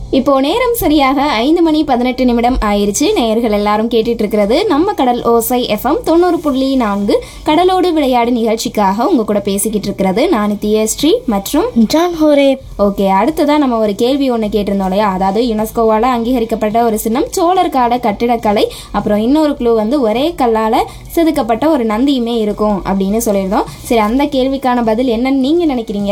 இப்போ நேரம் சரியாக ஐந்து மணி பதினெட்டு நிமிடம் ஆயிருச்சு நேயர்கள் எல்லாரும் கேட்டுட்டு இருக்கிறது நம்ம கடல் ஓசை எஃப்எம் தொண்ணூறு புள்ளி நான்கு கடலோடு விளையாடு நிகழ்ச்சிக்காக உங்க கூட பேசிக்கிட்டு இருக்கிறது நான் ஸ்ரீ மற்றும் ஜான் ஹோரே ஓகே அடுத்ததான் நம்ம ஒரு கேள்வி ஒன்று கேட்டிருந்தோம் இல்லையா அதாவது யுனெஸ்கோவால் அங்கீகரிக்கப்பட்ட ஒரு சின்னம் சோழர் கால கட்டிடக்கலை அப்புறம் இன்னொரு க்ளூ வந்து ஒரே கல்லால் செதுக்கப்பட்ட ஒரு நந்தியுமே இருக்கும் அப்படின்னு சொல்லியிருந்தோம் சரி அந்த கேள்விக்கான பதில் என்னன்னு நீங்கள் நினைக்கிறீங்க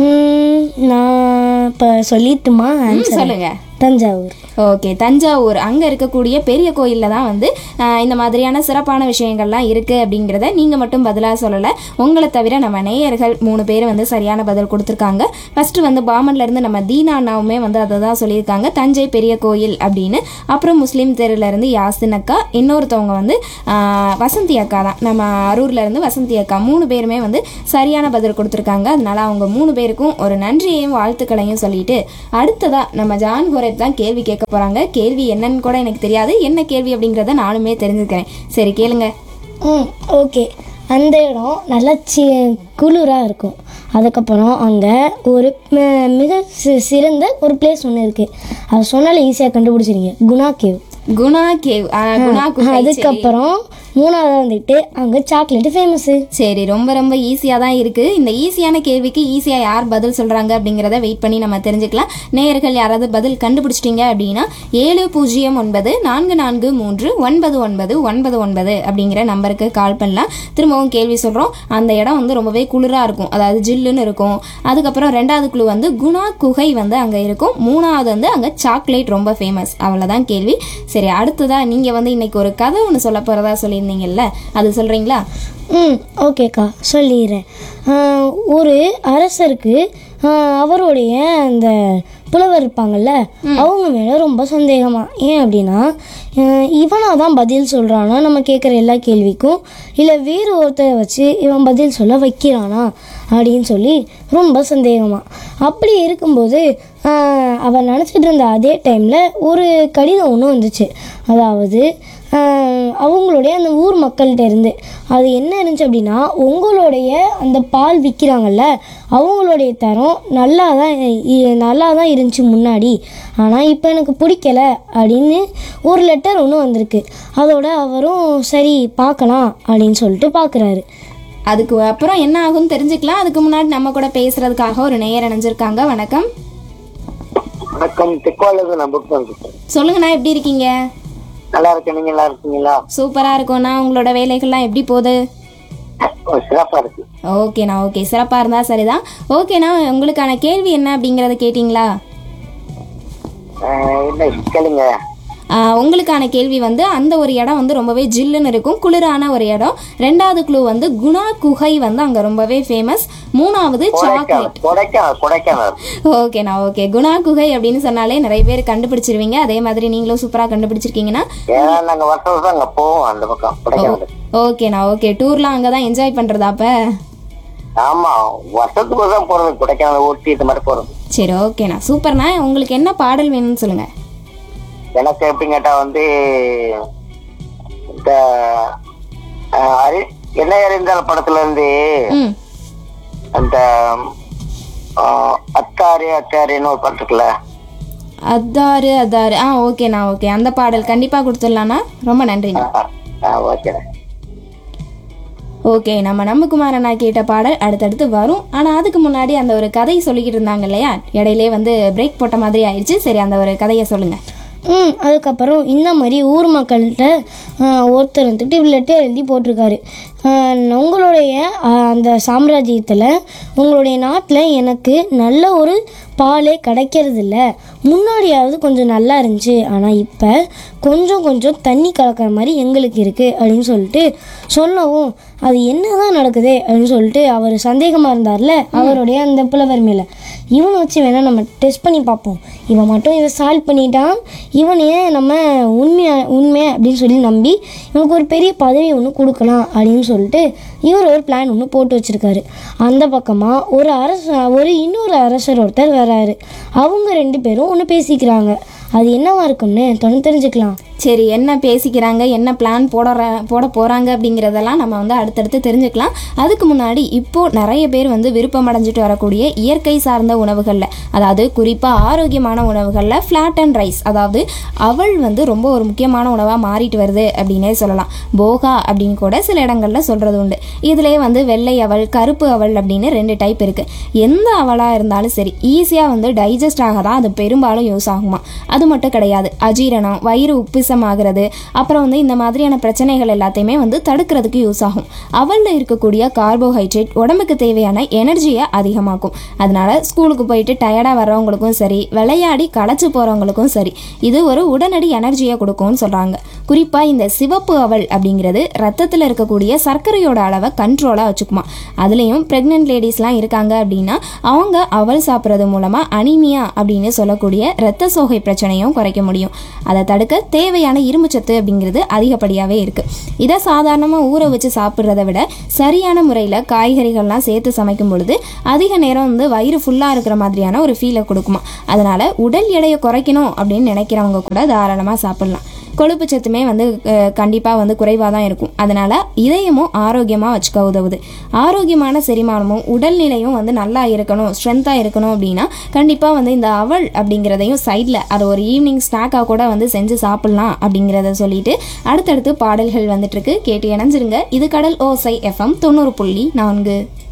ம், நான் இப்போ சொல்லிட்டுமா ம், ஆன்சர் சொல்லுங்க தஞ்சாவூர் ஓகே தஞ்சாவூர் அங்கே இருக்கக்கூடிய பெரிய கோயிலில் தான் வந்து ஆஹ், இந்த மாதிரியான சிறப்பான விஷயங்கள்லாம் இருக்குது அப்படிங்கிறத நீங்கள் மட்டும் பதிலாக சொல்லலை உங்களை தவிர நம்ம நேயர்கள் மூணு பேர் வந்து சரியான பதில் கொடுத்துருக்காங்க ஃபஸ்ட்டு வந்து பாமன்லேருந்து நம்ம தீனா அண்ணாவுமே வந்து அதை தான் சொல்லியிருக்காங்க தஞ்சை பெரிய கோயில் அப்படின்னு அப்புறம் முஸ்லீம் தெருலேருந்து யாசின் அக்கா இன்னொருத்தவங்க வந்து ஆஹ், வசந்தி அக்கா தான் நம்ம அரூர்லேருந்து வசந்தி அக்கா மூணு பேருமே வந்து சரியான பதில் கொடுத்துருக்காங்க அதனால அவங்க மூணு பேருக்கும் ஒரு நன்றியையும் வாழ்த்துக்களையும் சொல்லிட்டு அடுத்ததா நம்ம ஜான் ஹோரேப் தான் கேள்வி கேட்க போறாங்க கேள்வி என்னன்னு கூட எனக்கு தெரியாது என்ன கேள்வி அப்படிங்கிறத நானுமே தெரிஞ்சுக்கிறேன் சரி கேளுங்க ம் ஓகே அந்த இடம் நல்லா சி குளிராக இருக்கும் அதுக்கப்புறம் அங்கே ஒரு ம- மிக சி- சிறந்த ஒரு பிளேஸ் ஒன்று இருக்குது அது சொன்னாலே ஈஸியாக கண்டுபிடிச்சிருங்க குணா கேவ் குணா கேவ் குணா குகை சரி. அதுக்கப்புறம் மூணாவது வந்துட்டு அங்கே சாக்லேட்டு ஃபேமஸ்ஸு சரி ரொம்ப ரொம்ப ஈஸியாக தான் இருக்குது இந்த ஈஸியான கேள்விக்கு ஈஸியாக யார் பதில் சொல்கிறாங்க அப்படிங்கிறத வெயிட் பண்ணி நம்ம தெரிஞ்சுக்கலாம் நேயர்கள் யாராவது பதில் கண்டுபிடிச்சிட்டிங்க அப்படின்னா ஏழு பூஜ்ஜியம் ஒன்பது நான்கு நான்கு மூன்று ஒன்பது ஒன்பது ஒன்பது ஒன்பது அப்படிங்கிற நம்பருக்கு கால் பண்ணலாம் திரும்பவும் கேள்வி சொல்கிறோம் அந்த இடம் வந்து ரொம்பவே குளிராக இருக்கும் அதாவது ஜில்லுன்னு இருக்கும் அதுக்கப்புறம் ரெண்டாவது குழு வந்து குணா குகை வந்து அங்கே இருக்கும் மூணாவது வந்து அங்கே சாக்லேட் ரொம்ப ஃபேமஸ் அவ்வளோதான் கேள்வி சரி அடுத்ததாக நீங்கள் வந்து இன்னைக்கு ஒரு கதை ஒன்று சொல்ல போகிறதா சொல்லியிருந்தீங்கல்ல அது சொல்கிறீங்களா ம் ஓகேக்கா சொல்லிடுறேன் ஆஹ், ஒரு அரசருக்கு ஆஹ், அவருடைய அந்த புலவர் இருப்பாங்கல்ல அவங்க மேலே ரொம்ப சந்தேகமா ஏன் அப்படின்னா இவனாக தான் பதில் சொல்கிறானா நம்ம கேட்குற எல்லா கேள்விக்கும் இல்லை வேறு ஒருத்தரை வச்சு இவன் பதில் சொல்ல வைக்கிறானா அப்படின்னு சொல்லி ரொம்ப சந்தேகமா அப்படி இருக்கும்போது ஆஹ், அவன் நினச்சிட்டு இருந்த அதே டைமில் ஒரு கடிதம் ஒன்று வந்துச்சு அதாவது ஆஹ், அவங்களுடைய அந்த ஊர் மக்கள்கிட்ட இருந்து அது என்ன இருந்துச்சு அப்படின்னா உங்களுடைய அந்த பால் விற்கிறாங்கல்ல அவங்களுடைய தரம் நல்லா தான் இ- நல்லா தான் இருந்துச்சு முன்னாடி ஆனால் இப்போ எனக்கு பிடிக்கல அப்படின்னு ஒரு லெட்டர் ஒன்று வந்திருக்கு அதோட அவரும் சரி பார்க்கலாம் அப்படின்னு சொல்லிட்டு பார்க்குறாரு அதுக்கு அப்புறம் என்ன ஆகும்னு தெரிஞ்சுக்கலாம் அதுக்கு முன்னாடி நம்ம கூட பேசுறதுக்காக ஒரு நேயர் இணைஞ்சிருக்காங்க வணக்கம் வணக்கம் தெக்குவாலேருந்து நான் புக் பண்ணிட்டேன் சொல்லுங்கண்ணா எப்படி இருக்கீங்க நல்லா இருக்கேன் நீங்க நல்லா இருக்கீங்களா சூப்பரா இருக்கும்ண்ணா உங்களோட வேலைகள்லாம் எப்படி போகுது ஓ, சிறப்பா இருக்கு ஓகேண்ணா ஓகே சிறப்பாக இருந்தால் சரிதான் ஓகேண்ணா உங்களுக்கான கேள்வி என்ன அப்படிங்கிறத கேட்டிங்களா அஹ், என்ன கேளுங்க ஆஹ், உங்களுக்கான கேள்வி வந்து அந்த ஒரு இடம் வந்து ரொம்பவே ஜில்லுன்னு இருக்கும் குளிரான ஒரு இடம் ரெண்டாவது குழு வந்து குணா குகை வந்து அங்கே ரொம்பவே ஃபேமஸ் மூணாவது சாக்லேட் கொடைக்கானல் கொடைக்கானல் கொடைக்கானல் ஓகேண்ணா ஓகே குணா குகை அப்படின்னு சொன்னாலே நிறைய பேர் கண்டுபிடிச்சிருவீங்க அதே மாதிரி நீங்களும் சூப்பராக கண்டுபிடிச்சிருக்கீங்கன்னா ஏன்னா நாங்க வருஷம் வருஷம் அங்க போவோம் அந்த பக்கம் கொடைக்கானல் ஓகேண்ணா ஓகே டூர்லாம் அங்கே தான் என்ஜாய் பண்ணுறதா அப்போ ஆமா வருஷத்துக்கு ஒரு தான் போறது கொடைக்கானல் ஊட்டி இந்த மாதிரி போறது சரி ஓகேண்ணா சூப்பர்ண்ணா உங்களுக்கு என்ன பாடல் வேணும்னு சொல்லுங்கள் எனக்கு எப்படி கேட்டா வந்து இந்த அஹ், அறி என்ன அறிந்தால் படத்துல இருந்து ம் அந்த அஹ், அத்தாரி அத்தாரின்னு ஒரு பாட்டு இருக்குல்ல அதாரு அதாரு ஆ ஓகேண்ணா ஓகே அந்த பாடல் கண்டிப்பாக கொடுத்துடலாண்ணா ரொம்ப நன்றிண்ணா ஓகே ஓகே நம்ம நம்பகுமார் அண்ணா கேட்ட பாடல் அடுத்தடுத்து வரும் ஆனால் அதுக்கு முன்னாடி அந்த ஒரு கதை சொல்லிக்கிட்டு இருந்தாங்க இல்லையா இடையிலே வந்து பிரேக் போட்ட மாதிரி ஆயிடுச்சு சரி அந்த ஒரு கதையை சொல்லுங்கள் ம் அதுக்கப்புறம் இந்த மாதிரி ஊர் மக்கள்கிட்ட ஆஹ், ஒருத்தர் வந்துட்டு இப்படி லெட்டர் எழுதி போட்டிருக்காரு ஆஹ், உங்களுடைய ஆஹ், அந்த சாம்ராஜ்யத்தில் உங்களுடைய நாட்டில் எனக்கு நல்ல ஒரு பாலே கிடைக்கிறது இல்ல முன்னாடியாவது கொஞ்சம் நல்லா இருந்துச்சு ஆனால் இப்போ கொஞ்சம் கொஞ்சம் தண்ணி கலக்கிற மாதிரி எங்களுக்கு இருக்குது அப்படின்னு சொல்லிட்டு சொல்லவும் அது என்னதான் நடக்குது அப்படின்னு சொல்லிட்டு அவர் சந்தேகமாக இருந்தார்ல அவருடைய அந்த புலவர் மேலே இவனை வச்சு வேணால் நம்ம டெஸ்ட் பண்ணி பார்ப்போம் இவன் மட்டும் இதை சால்வ் பண்ணிட்டான் இவனையே நம்ம உண்மையா உண்மை அப்படின்னு சொல்லி நம்பி இவனுக்கு ஒரு பெரிய பதவி ஒன்று கொடுக்கலாம் அப்படின்னு சொல்லிட்டு இவர் ஒரு பிளான் ஒன்று போட்டு வச்சிருக்காரு அந்த பக்கமாக ஒரு அரச ஒரு இன்னொரு அரசர் ஒருத்தர் வராரு அவங்க ரெண்டு பேரும் ஒன்று பேசிக்கிறாங்க அது என்னவா இருக்கும்னு தொடர்ந்து தெரிஞ்சுக்கலாம் சரி என்ன பேசிக்கிறாங்க என்ன பிளான் போடுற போட போகிறாங்க அப்படிங்கிறதெல்லாம் நம்ம வந்து அடுத்தடுத்து தெரிஞ்சுக்கலாம் அதுக்கு முன்னாடி இப்போது நிறைய பேர் வந்து விருப்பம் அடைஞ்சிட்டு வரக்கூடிய இயற்கை சார்ந்த உணவுகளில் அதாவது குறிப்பாக ஆரோக்கியமான உணவுகளில் ஃப்ளாட் அண்ட் ரைஸ் அதாவது அவள் வந்து ரொம்ப ஒரு முக்கியமான உணவாக மாறிட்டு வருது அப்படின்னே சொல்லலாம் போகா அப்படின்னு கூட சில இடங்களில் சொல்கிறது உண்டு இதிலே வந்து வெள்ளை அவல் கருப்பு அவல் அப்படின்னு ரெண்டு டைப் இருக்குது எந்த அவலாக இருந்தாலும் சரி ஈஸியாக வந்து டைஜஸ்ட் ஆக தான் அது பெரும்பாலும் யூஸ் ஆகுமா அது மட்டும் கிடையாது அஜீரணம் வயிறு உப்பிசம் ஆகிறது அப்புறம் வந்து இந்த மாதிரியான பிரச்சனைகள் எல்லாத்தையுமே வந்து தடுக்கிறதுக்கு யூஸ் ஆகும் அவலில் இருக்கக்கூடிய கார்போஹைட்ரேட் உடம்புக்கு தேவையான எனர்ஜியை அதிகமாக்கும் அதனால ஸ்கூலுக்கு போயிட்டு டயர்டாக வர்றவங்களுக்கும் சரி விளையாடி களைச்சு போகிறவங்களுக்கும் சரி இது ஒரு உடனடி எனர்ஜியை கொடுக்கும்னு சொல்கிறாங்க குறிப்பாக இந்த சிவப்பு அவல் அப்படிங்கிறது ரத்தத்தில் இருக்கக்கூடிய சர்க்கரையோட அளவை கண்ட்ரோலாக வச்சுக்குமா அதுலேயும் ப்ரெக்னென்ட் லேடிஸ்லாம் இருக்காங்க அப்படின்னா அவங்க அவல் சாப்பிட்றது மூலமாக அனிமியா அப்படின்னு சொல்லக்கூடிய இரத்த சோகை பிரச்சனையும் குறைக்க முடியும் அதை தடுக்க தேவையான இரும்புச்சத்து அப்படிங்கிறது அதிகப்படியாகவே இருக்குது இதை சாதாரணமாக ஊற வச்சு சாப்பிட்றத விட சரியான முறையில் காய்கறிகள்லாம் சேர்த்து சமைக்கும் பொழுது அதிக நேரம் வந்து வயிறு ஃபுல்லாக இருக்கிற மாதிரியான ஒரு ஃபீலை கொடுக்குமா அதனால் உடல் எடையை குறைக்கணும் அப்படின்னு நினைக்கிறவங்க கூட தாராளமாக சாப்பிட்லாம் கொழுப்பு சத்துமே வந்து கண்டிப்பாக வந்து குறைவாக தான் இருக்கும் அதனால் இதயமும் ஆரோக்கியமாக வச்சுக்க உதவுது ஆரோக்கியமான செரிமானமும் உடல்நிலையும் வந்து நல்லா இருக்கணும் ஸ்ட்ரென்த்தாக இருக்கணும் அப்படின்னா கண்டிப்பாக வந்து இந்த அவல் அப்படிங்கிறதையும் சைடில் அதை ஒரு ஈவினிங் ஸ்நாக்காக கூட வந்து செஞ்சு சாப்பிட்லாம் அப்படிங்கிறத சொல்லிட்டு அடுத்தடுத்து பாடல்கள் வந்துட்டுருக்கு கேட்டு இணைஞ்சிருங்க இது கடல் ஓசை எஃப்எம் தொண்ணூறு புள்ளி நான்கு